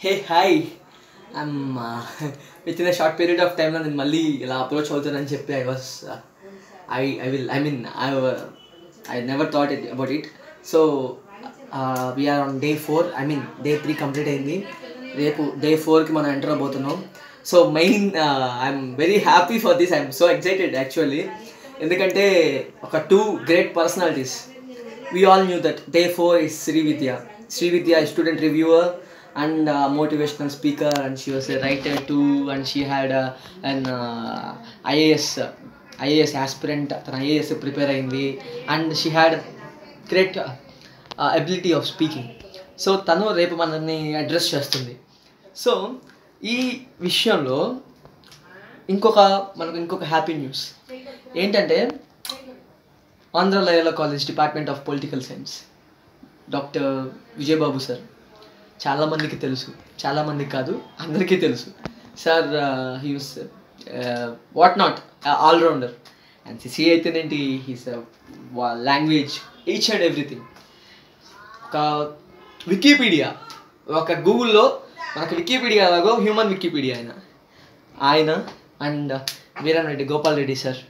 Hey hi I'm within a short period of టైంలో నేను మళ్ళీ ఇలా అప్రోచ్ అవుతానని చెప్పి I was I I will I mean I I never thought it about it so we're on day four I mean day three complete అయింది రేపు day ఫోర్కి మనం ఎంటర్ అవబోతున్నాం so main I'm very happy for this I'm so excited actually ఎందుకంటే ఒక two great personalities we all knew that day four is Sri Vidya. Sri Vidya is student reviewer and uh, motivational speaker, and she was a writer too, and she had uh, an uh, IAS uh, IAS aspirant, తన IAS prepare అయింది and she had great ability of speaking so తను రేపు మనల్ని address చేస్తుంది so ఈ విషయంలో ఇంకొక మనకు ఇంకొక హ్యాపీ న్యూస్ ఏంటంటే Andhra Loyola college department of political science doctor Vijayababu sir చాలామందికి తెలుసు చాలామందికి కాదు అందరికీ తెలుసు sir he's what not allrounder and సిసి అయితేనేంటి he's language each and everything ఒక వికీపీడియా ఒక గూగుల్లో మనకు వికీపీడియా లాగో హ్యూమన్ వికీపీడియా ఆయన ఆయన అండ్ వీరన్ రెడ్డి గోపాల్ రెడ్డి సార్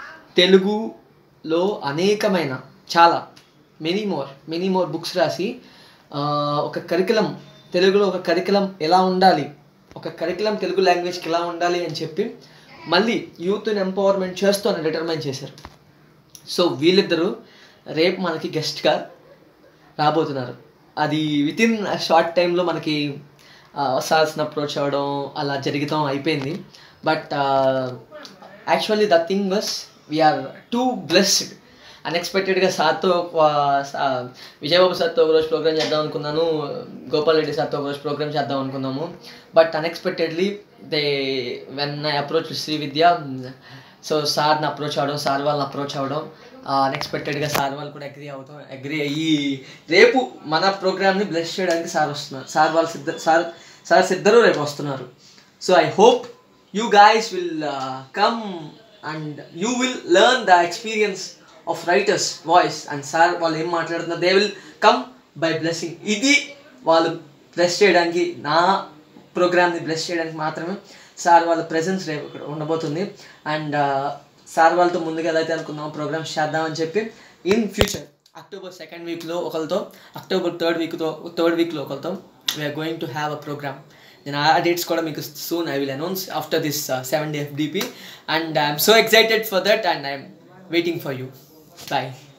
తెలుగులో అనేకమైన చాలా many more many more books రాసి ఆ, ఒక కరికులం తెలుగులో ఒక కరికులం ఎలా ఉండాలి ఒక కరికులం తెలుగు లాంగ్వేజ్కి ఎలా ఉండాలి అని చెప్పి మళ్ళీ యూత్ని ఎంపవర్మెంట్ చేస్తూ అని డిటర్మైన్ చేశారు సో వీళ్ళిద్దరూ రేపు మనకి గెస్ట్గా రాబోతున్నారు అది విత్ ఇన్ షార్ట్ టైంలో మనకి సాల్స్ని అప్రోచ్ అవ్వడం అలా జరుగుతాం అయిపోయింది but actually the thing was we're too blessed అన్ఎక్స్పెక్టెడ్గా సార్తో విజయబాబు సార్తో ఒకరోజు ప్రోగ్రామ్ చేద్దాం అనుకున్నాను గోపాల్ రెడ్డి సార్తో ఒకరోజు ప్రోగ్రామ్ చేద్దాం అనుకున్నాము but unexpectedly they when I approach Sri Vidya so సార్ని అప్రోచ్ అవ్వడం సార్ వాళ్ళని అప్రోచ్ అవ్వడం అన్ఎక్స్పెక్టెడ్గా సార్ వాళ్ళు కూడా అగ్రి అవుతాం అగ్రి అయ్యి రేపు మన ప్రోగ్రామ్ని బ్లెస్ చేయడానికి సార్ వస్తున్నారు సార్ వాళ్ళు సిద్ధ సార్ సార్స్ ఇద్దరు రేపు వస్తున్నారు so I hope you guys will come and you will learn the experience of writers voice and sir వాళ్ళు ఏం మాట్లాడుతున్నారు they will come by blessing ఇది వాళ్ళు బ్లెస్ చేయడానికి నా ప్రోగ్రామ్ని బ్లెస్ చేయడానికి మాత్రమే సార్ వాళ్ళ ప్రెజెన్స్ రేపు ఇక్కడ ఉండబోతుంది అండ్ సార్ వాళ్ళతో ముందుగా ఎలా అయితే అనుకున్నాం ప్రోగ్రామ్స్ చేద్దామని చెప్పి ఇన్ ఫ్యూచర్ అక్టోబర్ సెకండ్ వీక్లో ఒకరితో అక్టోబర్ థర్డ్ వీక్తో థర్డ్ వీక్లో ఒకరితో we're going to have a program నేను ఆ డేట్స్ కూడా మీకు soon I will announce after this seven day FDP and I'm so excited for that and I'm waiting for you bye